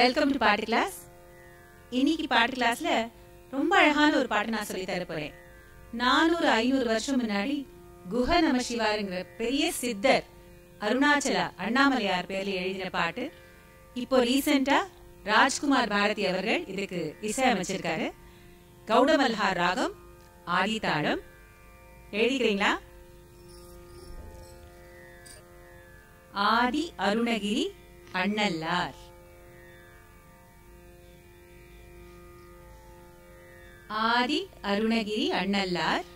Welcome to பாட்டு class இன்னைக்கு பாட்டு கிளாஸ்ல ரொம்ப அழகான ஒரு பாட்டு நான் சொல்லி தர போறேன் நானூறு ஐநூறு வருஷம் முன்னாடி குஹ நம சிவாருங்கிற பெரிய சித்தர் அருணாச்சலா அண்ணாமலையார் பேர்ல எழுதின பாட்டு இப்போ ரீசெண்டா ராஜ்குமார் பாரதி அவர்கள் இதுக்கு இசை அமைச்சிருக்காரு கௌடமல்ஹார் ராகம் ஆதி தாளம் எழுதிக்கிறீங்களா ஆதி அருணகிரி அண்ணல்லார் ஆதி அருணகிரி அண்ணல்லார்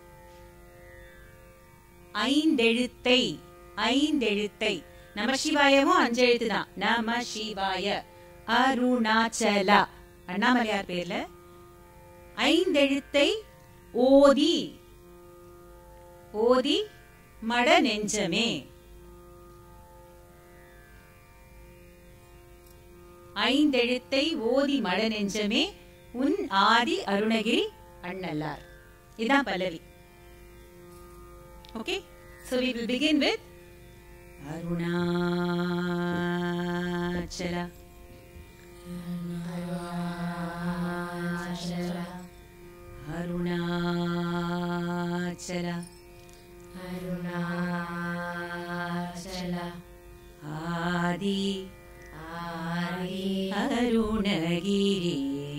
ஐந்தெழுத்தை ஐந்தெழுத்தை நம சிவாயமும் அஞ்செழுத்து தான் நம சிவாய அருணாச்சலா அண்ணாமலையார் பேர்ல ஐந்தெழுத்தை ஓதி ஓதி மட நெஞ்சமே ஐந்தெழுத்தை ஓதி மட நெஞ்சமே உன் ஆதி அருணகிரி அண்ணல்லார் இதான் pallavi okay so we will begin with Arunachala Arunachala ஆதி அருணகிரி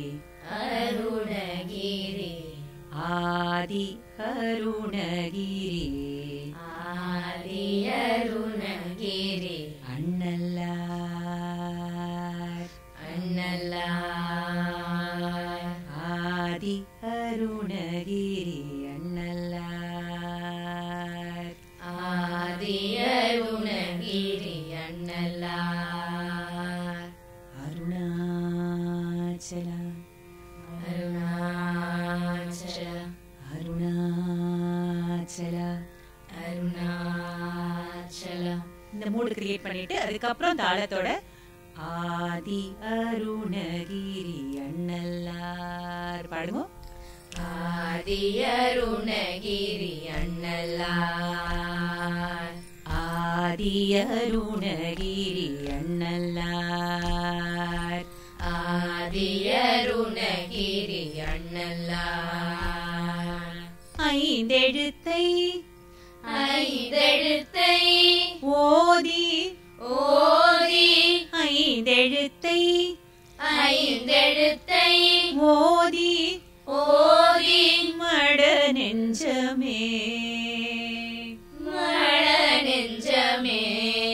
அருணகிரி ஆதி அருணகிரி ஆதி அருணகிரி அண்ணல்லார் அண்ணலாய் ஆதி அருணகிரி அண்ணல்லார் ஆதி அருணகிரி அண்ணலாய் அருணாச்சல அருணாச்சல அருணாச்சல அருணாச்சல இந்த மூடு கிரியேட் பண்ணிட்டு அதுக்கப்புறம் தாளத்தோட ஆதி அருணகிரி அண்ணல்லார் பாடுங்க ஆதி அருணகிரி அண்ணலாய் ஆதி அருணகிரி அண்ணல்லார் ஆதி அருணகிரி அண்ணலாய் ஐந்தெழுத்தை ஐந்தெழுத்தை ஓதி ஓதி ஐந்தெழுத்தை ஐந்தெழுத்தை ஓதி ஓதி மட நெஞ்சமே மழ நெஞ்சமே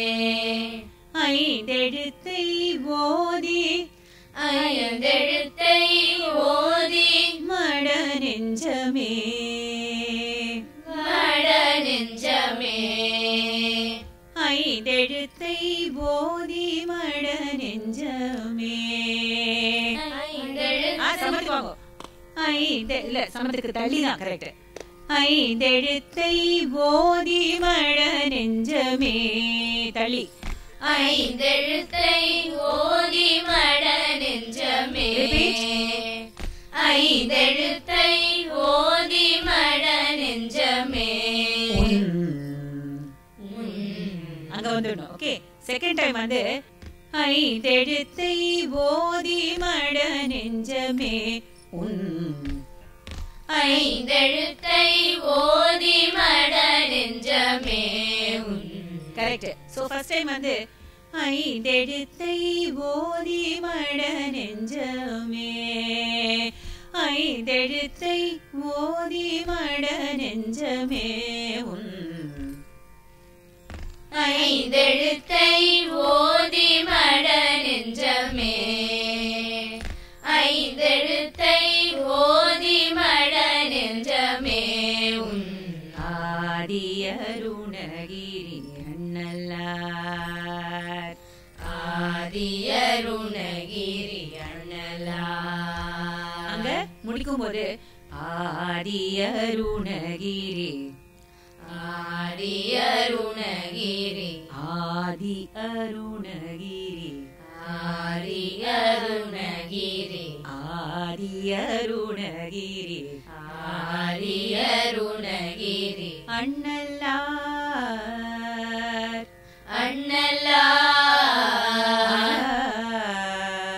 ஐந்தெழுத்தை ஓதி ஐந்தெழுத்தை ஓதி மட நெஞ்சமே மழ நெஞ்சமே ஐந்தெழுத்தை ஓதி மட நெஞ்சமே ஆ, சமத்துக்கு வாங்கோ. ஐந்து இல்ல சமத்துக்கு தள்ளி தான் கரெக்ட் ஐந்தெழுத்தை ஓதி மட நெஞ்சமே தள்ளி ஐந்தெழுத்தை ஓதி மட நெஞ்சமே Repeat. ஐந்தெழுத்தை ஓதி மட நெஞ்சமே அங்க வந்துடணும் ஓகே செகண்ட் டைம் வந்து ஐந்தெழுத்தை ஓதி மட நெஞ்சமே உன் ஐந்தெழுத்தை ஓதி மட நெஞ்சமே உன் கரெக்ட் சோ ஃபர்ஸ்ட் டைம் வந்து ஐந்தெழுத்தை ஓதி மட நெஞ்சமே ஐந்தெழுத்தை ஓதி மட நெஞ்சமே உன் ஐந்தெழுத்தை ஓதி மட நெஞ்சமே ஐந்தெழுத்தை ஓதி மட நெஞ்சமே உன் ஆதி அருணகிரி அண்ணலார் ஆதி அருணகிரி அண்ணலாய் அங்க முடிக்கும் போது ஆதி அருணகிரி ஆதி அருணகிரி ஆதி அருணகிரி ஆதி அருணகிரி ஆதி அருணகிரி ஆதி அருணகிரி அண்ணலார் அண்ணலாய்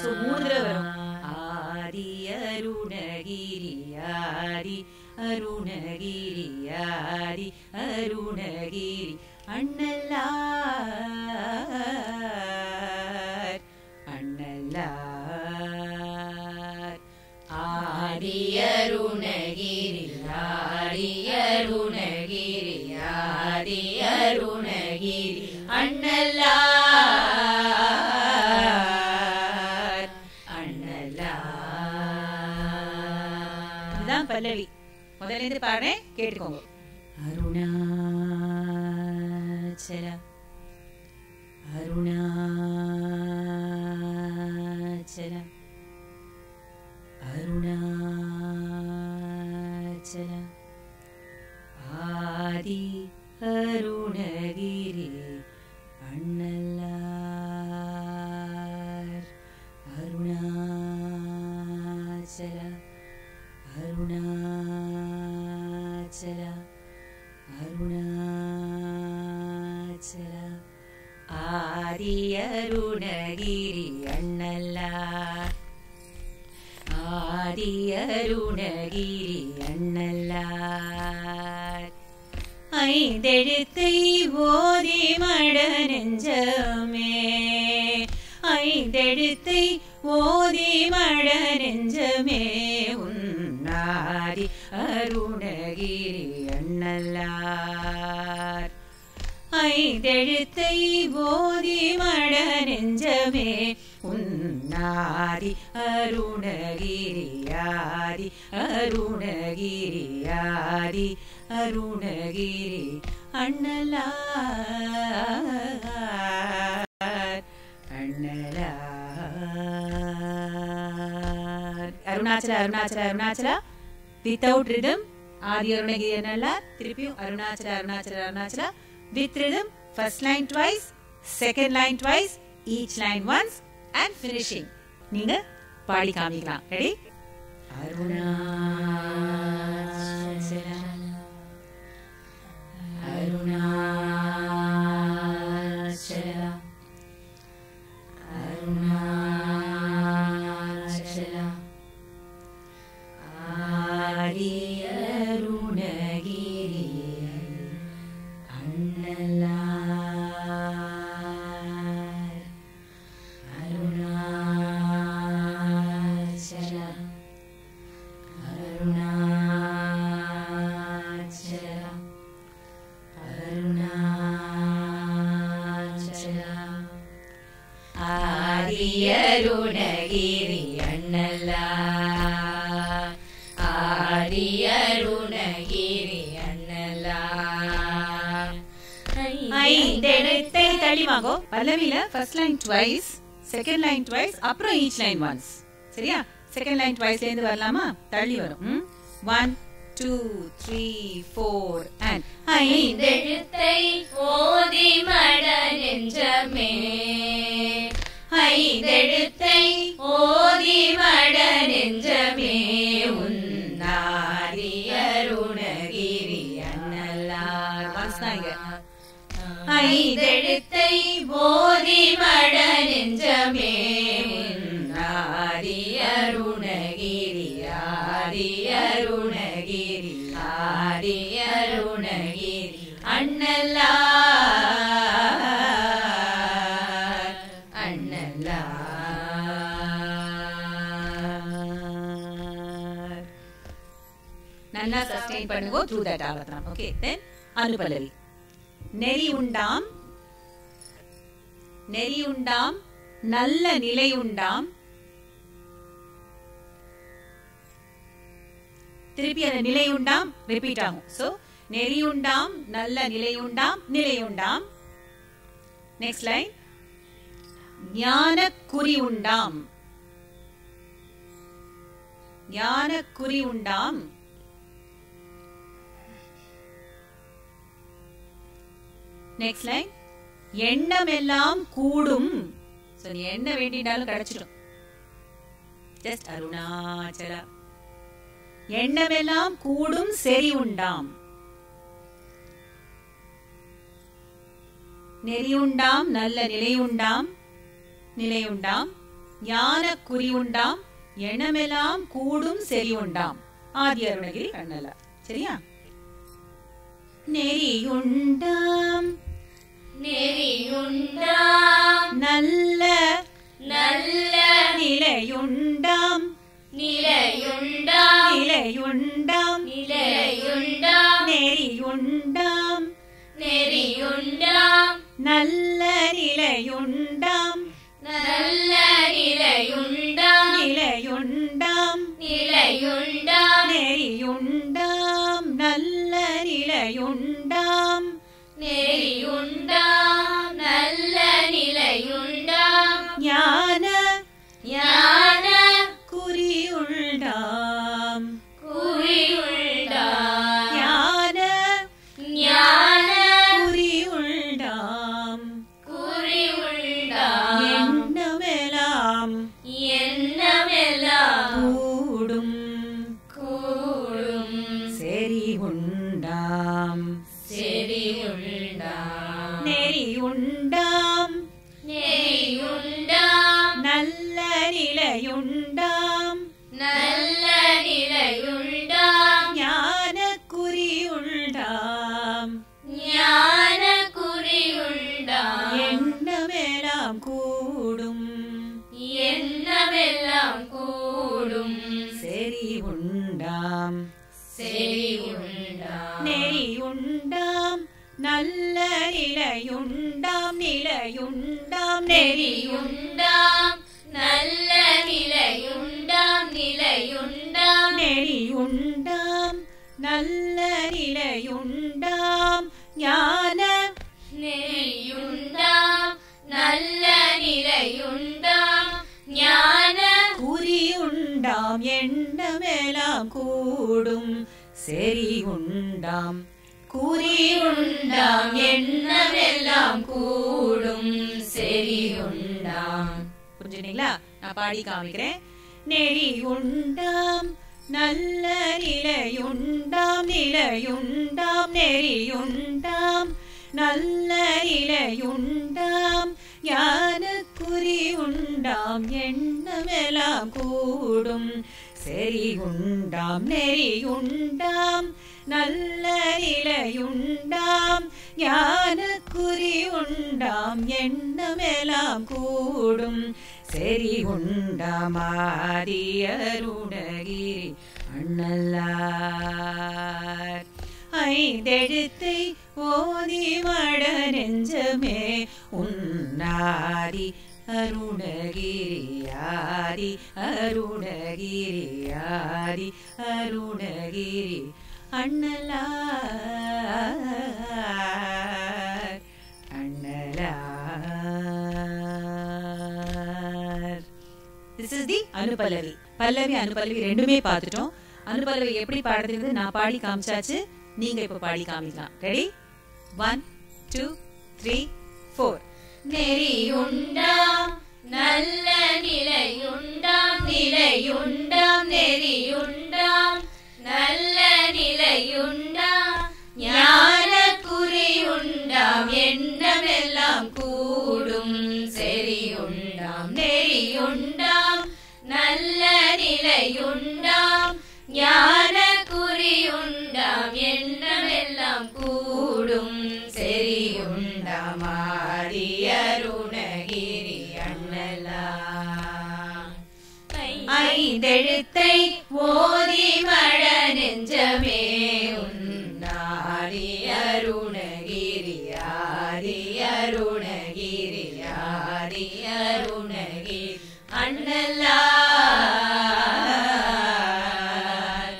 சோ மூணு தடவை வரும் ஆதி அருணகிரி ஆதி அருணகிரி ஆதி அருணகிரி அண்ணலார் அண்ணலார் ஆரியருணகிரி ஆரியருணகிரி ஆரியருணகிரி அண்ணலார் அண்ணலார் இதுதான் பல்லவி முதல்ல இருந்து பாடுறேன் கேட்டுக்கோங்க அருணாச்சல அருணாச்சல அருணாச்சல ஆதி அருணகிரி அண்ணலார் அருணாச்சல அருணாச்சல அருணாச்சல ஆதி அருணகிரி அண்ணலார் ஆதி அருணகிரி அண்ணலார் ஐந்தெழுத்தை ஓதி மட நெஞ்சமே ஐந்தெழுத்தை ஓதி மட நெஞ்சமே உன்னாரி அருணகிரி அண்ணலார் ஐந்தெழுத்தை ஓதி மட நெஞ்சமே உன்னாரி அருணகிரியாரி அருணகிரியாரி அருணகிரி அண்ணலார் அண்ணலார் அருணாச்சல அருணாச்சல அருணாச்சல வித்தவுட் ரிதம் ஆதி அருணகிரி அண்ணலார் திருப்பியும் Arunachala Arunachala Arunachala with rhythm first line twice second line twice each line once and finishing நீங்க பாடி காமிக்கலாம் ரெடி அருணாச்சல அருணாச்சல அருணாச்சல ஆதி அருணகிரி அண்ணலார் அருணாச்சல அருணாச்சல அருணாச்சல ஆரியருணகிரி அண்ணலார் ஆரியருணகிரி அண்ணலார் ஐந்தெழுத்தை தள்ளிவாங்கோ பல்லவில first line twice second line twice அப்புறம் ஈச் லைன் ஒன்ஸ் சரியா செகண்ட் லைன் ட்வைஸ்ல இருந்து வரலாமா தள்ளி வரும் one two three four and ஐந்தெழுத்தை ஓதி மட நெஞ்சமே ஐந்தெழுத்தை ஓதி மட நெஞ்சமே உன்னாரி அருணகிரி அண்ணலார் ஒன்ஸ் தான் இங்க ஐந்தெழுத்தை ஓதி மட நெஞ்சமே உன்னாரி அருணகிரி ஆரி அருணகிரி ஆரி அருணகிரி அண்ணலார் அண்ணலார் நல்லா சஸ்டெயின் பண்ணுங்க த்ரூ தட் ஆவத்தான் ஓகே தென் அனுபல்லவி நெறி உண்டாம் நெறி உண்டாம் நல்ல நிலை உண்டாம் திருப்பி அந்த நிலை உண்டாம் ரிப்பீட் ஆகும் சோ நெறி உண்டாம் நல்ல நிலை உண்டாம் நிலை உண்டாம் நெக்ஸ்ட் லைன் ஞான குறி உண்டாம் ஞான குறி உண்டாம் நெக்ஸ்ட் லைன் எண்ணம் எல்லாம் கூடும் சோ நீ என்ன வேண்டினாலும் கிடைச்சிடும் ஜஸ்ட் அருணாச்சலா எண்ணமெல்லாம் கூடும் செறி உண்டாம் நெறி உண்டாம் நல்ல நிலை உண்டாம் நிலை உண்டாம் ஞான குறி உண்டாம் எண்ணமெல்லாம் கூடும் செறி உண்டாம் ஆதி அருணகிரி கண்ணல சரியா நெறியுண்டாம் நெறியுண்டாம் நல்ல நல்ல நிலையுண்டாம் நிலையுண்டாம் நிலையுண்டாம் நிலையுண்டாம் நெறியுண்டாம் நெறியுண்டாம் நல்ல நிலையுண்டாம் நல்ல நிலையுண்டாம் நிலையுண்டாம் நிலையுண்டாம் நெறியுண்டாம் நல்ல நிலையுண்டாம் நெறியுண்டாம் நல்ல நிலையுண்டாம் ஞான ஞான குறியுண்டாம் குறியுண்டாம் ஞான ஞான குறியுண்டாம் குறியுண்டாம் எண்ணமெல்லாம் எண்ணமெல்லாம் கூடும் கூடும் செறி உண்டாம் செறியுண்டாம் நெறியுண்டாம் நெறியுண்டாம் நல்ல நிலையுண்டாம் நல்ல நிலையுண்டாம் ஞான குறியுண்டாம் ஞான குறியுண்டாம் எண்ணமெல்லாம் கூடும் எண்ணமெல்லாம் கூடும் செறி உண்டாம் செறியுண்டாம் நெறியுண்டாம் நல்ல நிலையுண்டாம் நிலையுண்டாம் நெறியுண்டாம் நெறியுண்டாம் நல்ல நிலையுண்டாம் நிலையுண்டாம் நெறியுண்டாம் நல்ல நிலையுண்டாம் ஞான நெறியுண்டாம் நல்ல நிலையுண்டாம் ஞான குறியுண்டாம் எண்ணமெல்லாம் கூடும் செறி உண்டாம் குறியுண்டாம் எண்ணமெல்லாம் கூடும் செறியுண்டாம் புரிஞ்சுட்டீங்களா நான் பாடி காமிக்கிறேன் நெறி உண்டாம் நல்ல நிலையுண்டாம் நிலையுண்டாம் நெறியுண்டாம் நல்ல நிலையுண்டாம் ஞான குறி உண்டாம் எண்ணமெல்லாம் கூடும் செறி உண்டாம் நெறியுண்டாம் நல்ல நிலையுண்டாம் ஞான குறி உண்டாம் எண்ணமெல்லாம் கூடும் செறி உண்டாமாதி அருணகிரி அண்ணல்லார் ஐந்தெழுத்தை ஓதி மட நெஞ்சமே உன்னாதி அருணகிரி ஆதி அருணகிரி ஆதி அருணகிரி அண்ணலார் அண்ணலார் this is the anupallavi pallavi anupallavi ரெண்டுமே பார்த்துட்டோம் அனுபல்லவி எப்படி பாடுறது நான் பாடி காமிச்சாச்சு நீங்க இப்ப பாடி காமிக்கலாம் ready one two three four நெறியுண்டாம் நல்ல நிலையுண்டாம் நிலையுண்டாம் நெறியுண்டாம் நல்ல நிலையுண்டாம் ஞான குறியுண்டாம் எண்ணமெல்லாம் கூடும் செறியுண்டாம் நெறியுண்டாம் நல்ல நிலையுண்டாம் ஞான குறியுண்டாம் எண்ணமெல்லாம் கூடும் செறியுண்டாம் ஆரியருணகிரி அண்ணலாம் ஐந்தெழுத்தை ஓதி மழ நெஞ்சமே உன்னாரி அருணகிரி ஆரி அருணகிரி ஆரி அருணகிரி அண்ணலார்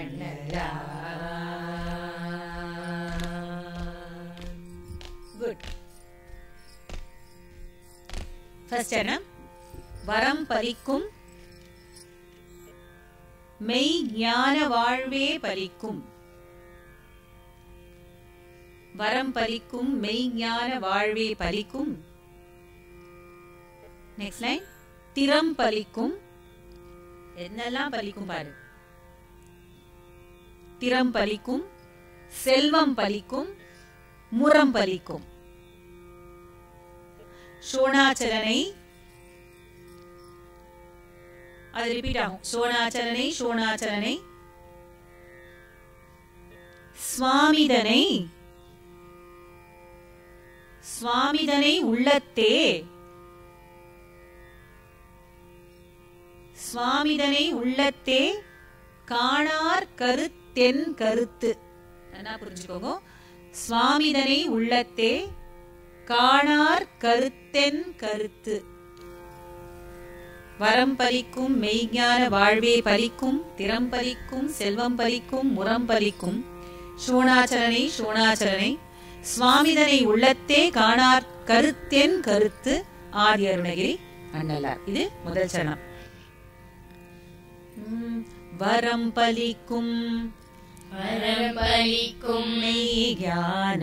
அண்ணலார் குட் ஃபர்ஸ்ட் என்ன வரம் பலிக்கும் மெய் ஞான வாழ்வே பலிக்கும் வரம் பலிக்கும் மெய் ஞான வாழ்வே பலிக்கும் நெக்ஸ்ட் லைன் திறம் பலிக்கும் என்னெல்லாம் பலிக்கும் பாரு திறம் பலிக்கும் செல்வம் பலிக்கும் முறம் பலிக்கும் சோணாச்சலனை அது ரிப்பீட் ஆகும் சோனாச்சலனை சோனாச்சலனை சுவாமிதனை சுவாமிதனை உள்ளத்தே சுவாமிதனை உள்ளத்தே காணார் கருத்தென் கருத்து என்ன புரிஞ்சுக்கோங்க சுவாமிதனை உள்ளத்தே காணார் கருத்தென் கருத்து வரம் பலிக்கும் மெய்ஞான வாழ்வே பலிக்கும் திறம் பலிக்கும் செல்வம் பலிக்கும் முறம் பலிக்கும் சோணாச்சலனை சோணாச்சலனை சுவாமிதனை உள்ளத்தே காணார் கருத்தென் கருத்து ஆதி அருணகிரி அண்ணலார் இது முதல் சரணம் உம், வரம் பலிக்கும் வரம் பலிக்கும் மெய்ஞான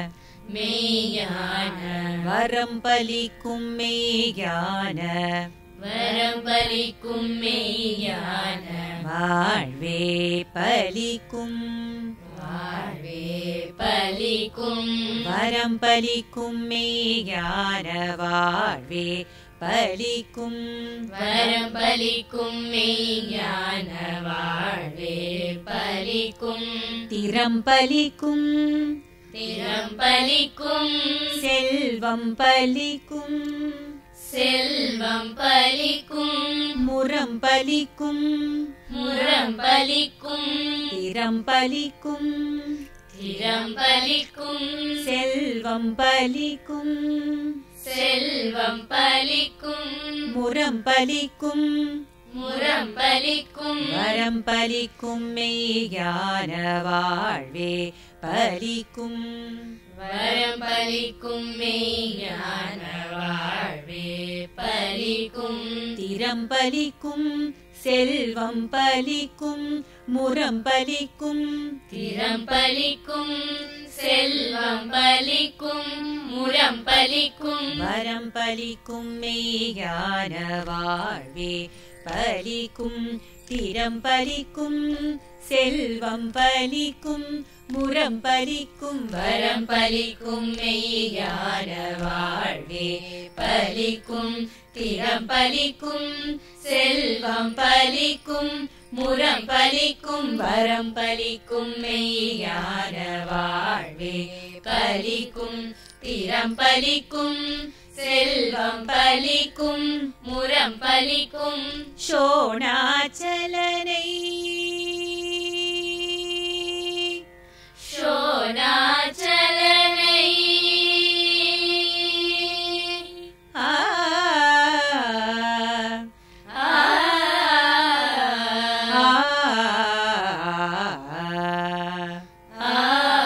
மெய்ஞான வரம் பலிக்கும் மெய்ஞான வரம் பலிக்கும் மெய்ஞான வாழ்வே பலிக்கும் வாழ்வே பலிக்கும் வரம் பலிக்கும் மெய்ஞான வாழ்வே பலிக்கும் வரம் பலிக்கும் மெய்ஞான வாழ்வே பலிக்கும் திறம் பலிக்கும் திறம் பலிக்கும் செல்வம் பலிக்கும் செல்வம் பலிக்கும் முறம் பலிக்கும் முரம் பலிக்கும் திறம் பலிக்கும் திறம் பலிக்கும் செல்வம் பலிக்கும் செல்வம் பலிக்கும் முறம் பலிக்கும் முரம் பலிக்கும் வரம் பலிக்கும் மெய்ஞான வாழ்வே பலிக்கும் வரம் பலிக்கும் மெய்ஞான வாழ்வே பலிக்கும் திறம் பலிக்கும் செல்வம் பலிக்கும் முறம் பலிக்கும் திறம் பலிக்கும் செல்வம் பலிக்கும் முரம் பலிக்கும் வரம் பலிக்கும் மெய்ஞான வாழ்வே பலிக்கும் திறம் பலிக்கும் செல்வம் பலிக்கும் முறம் பலிக்கும் வரம் பலிக்கும் மெய்யான வாழ்வே பலிக்கும் திறம் பலிக்கும் செல்வம் பலிக்கும் முரம் பலிக்கும் வரம் பலிக்கும் மெய்யான வாழ்வே பலிக்கும் திறம் பலிக்கும் செல்வம் பலிக்கும் முரம் பலிக்கும் சோணாச்சலனை சோனாச்சலனை ஆ ஆ ஆ ஆ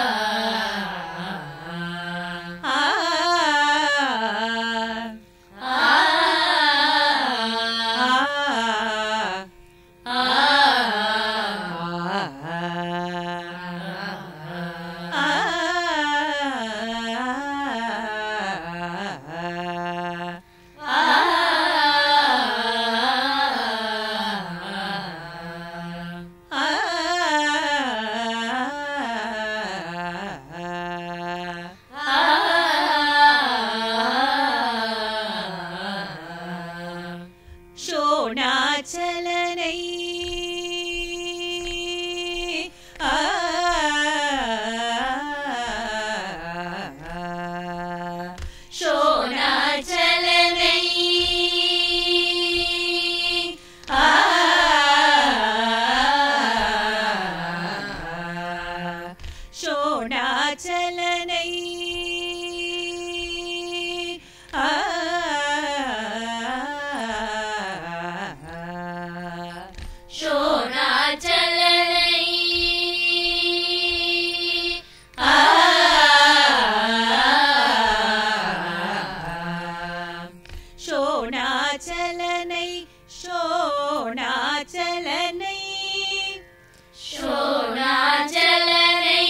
சோணாச்சலனை ஆ சோனாச்சலனை ஆ சோணாச்சலனை ஆ சோனாச்சலனை ஆ சோணாச்சலனை சோணாச்சலனை சோனாச்சலனை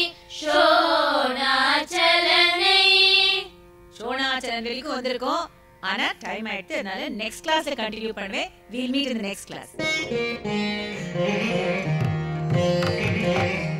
சோனாச்சலனை சோணாச்சலன் வரைக்கும் வந்திருக்கோம் ஆனா டைம் ஆயிடுச்சு அதனால நெக்ஸ்ட் கிளாஸ்ல கண்டினியூ பண்ணுவேன் we'll meet in next class